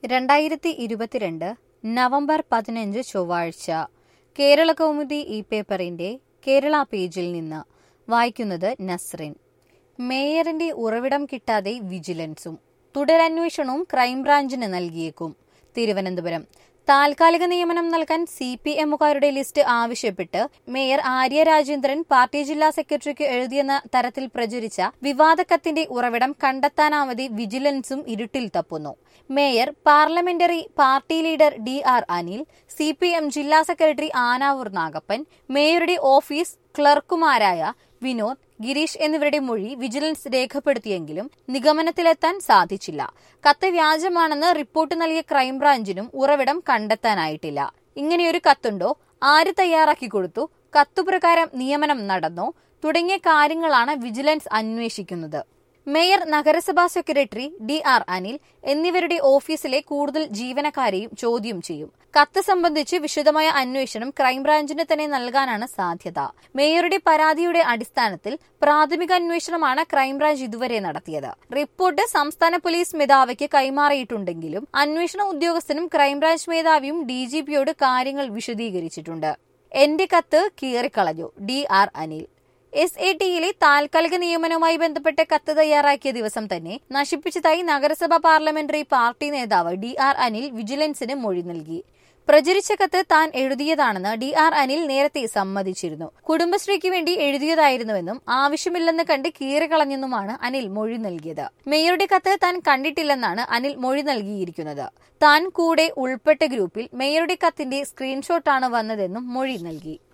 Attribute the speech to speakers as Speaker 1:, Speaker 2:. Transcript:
Speaker 1: രണ്ടായിരത്തി ഇരുപത്തിരണ്ട് നവംബർ പതിനഞ്ച് ചൊവ്വാഴ്ച കേരള കൗമുദി ഈ പേപ്പറിന്റെ കേരള പേജിൽ നിന്ന് വായിക്കുന്നത് നസ്റിൻ മേയറിന്റെ ഉറവിടം കിട്ടാതെ വിജിലൻസും തുടരന്വേഷണവും ക്രൈംബ്രാഞ്ചിന് നൽകിയേക്കും തിരുവനന്തപുരം താൽക്കാലിക നിയമനം നൽകാൻ സി പി എമ്മുകാരുടെ ലിസ്റ്റ് ആവശ്യപ്പെട്ട് മേയർ ആര്യ രാജേന്ദ്രൻ പാർട്ടി ജില്ലാ സെക്രട്ടറിക്ക് എഴുതിയെന്ന തരത്തിൽ പ്രചരിച്ച വിവാദ കത്തിന്റെ ഉറവിടം കണ്ടെത്താനാവധി വിജിലൻസും ഇരുട്ടിൽ തപ്പുന്നു mayor parliamentary party leader D R Anil C P M ജില്ലാ സെക്രട്ടറി ആനാവൂർ നാഗപ്പൻ മേയറുടെ ഓഫീസ് ക്ലർക്കുമാരായ വിനോദ് ഗിരീഷ് എന്നിവരുടെ മൊഴി വിജിലൻസ് രേഖപ്പെടുത്തിയെങ്കിലും നിഗമനത്തിലെത്താൻ സാധിച്ചില്ല കത്ത് വ്യാജമാണെന്ന് റിപ്പോർട്ട് നൽകിയ ക്രൈംബ്രാഞ്ചിനും ഉറവിടം കണ്ടെത്താനായിട്ടില്ല ഇങ്ങനെയൊരു കത്തുണ്ടോ ആര് തയ്യാറാക്കി കൊടുത്തു കത്തുപ്രകാരം നിയമനം നടന്നോ തുടങ്ങിയ കാര്യങ്ങളാണ് വിജിലൻസ് അന്വേഷിക്കുന്നത് മേയർ നഗരസഭാ സെക്രട്ടറി ഡി ആർ അനിൽ എന്നിവരുടെ ഓഫീസിലെ കൂടുതൽ ജീവനക്കാരെയും ചോദ്യം ചെയ്യും കത്ത് സംബന്ധിച്ച് വിശദമായ അന്വേഷണം ക്രൈംബ്രാഞ്ചിന് തന്നെ നൽകാനാണ് സാധ്യത മേയറുടെ പരാതിയുടെ അടിസ്ഥാനത്തിൽ പ്രാഥമിക അന്വേഷണമാണ് ക്രൈംബ്രാഞ്ച് ഇതുവരെ നടത്തിയത് റിപ്പോർട്ട് സംസ്ഥാന പോലീസ് മേധാവിക്ക് കൈമാറിയിട്ടുണ്ടെങ്കിലും അന്വേഷണ ഉദ്യോഗസ്ഥനും ക്രൈംബ്രാഞ്ച് മേധാവിയും ഡിജിപിയോട് കാര്യങ്ങൾ വിശദീകരിച്ചിട്ടുണ്ട് എന്റെ കത്ത് കീറിക്കളഞ്ഞു D R Anil S A ടിയിലെ താൽക്കാലിക നിയമനവുമായി ബന്ധപ്പെട്ട കത്ത് തയ്യാറാക്കിയ ദിവസം തന്നെ നശിപ്പിച്ചതായി നഗരസഭ പാർലമെന്ററി പാർട്ടി നേതാവ് ഡി ആർ അനിൽ വിജിലൻസിന് മൊഴി നൽകി പ്രചരിച്ച കത്ത് താൻ എഴുതിയതാണെന്ന് ഡി ആർ അനിൽ നേരത്തെ സമ്മതിച്ചിരുന്നു കുടുംബശ്രീക്ക് വേണ്ടി എഴുതിയതായിരുന്നുവെന്നും ആവശ്യമില്ലെന്ന് കണ്ട് കീറികളഞ്ഞെന്നുമാണ് അനിൽ മൊഴി നൽകിയത് മേയറുടെ കത്ത് താൻ കണ്ടിട്ടില്ലെന്നാണ് അനിൽ മൊഴി നൽകിയിരിക്കുന്നത് താൻ കൂടെ ഉൾപ്പെട്ട ഗ്രൂപ്പിൽ മേയറുടെ കത്തിന്റെ സ്ക്രീൻഷോട്ടാണ് വന്നതെന്നും മൊഴി നൽകി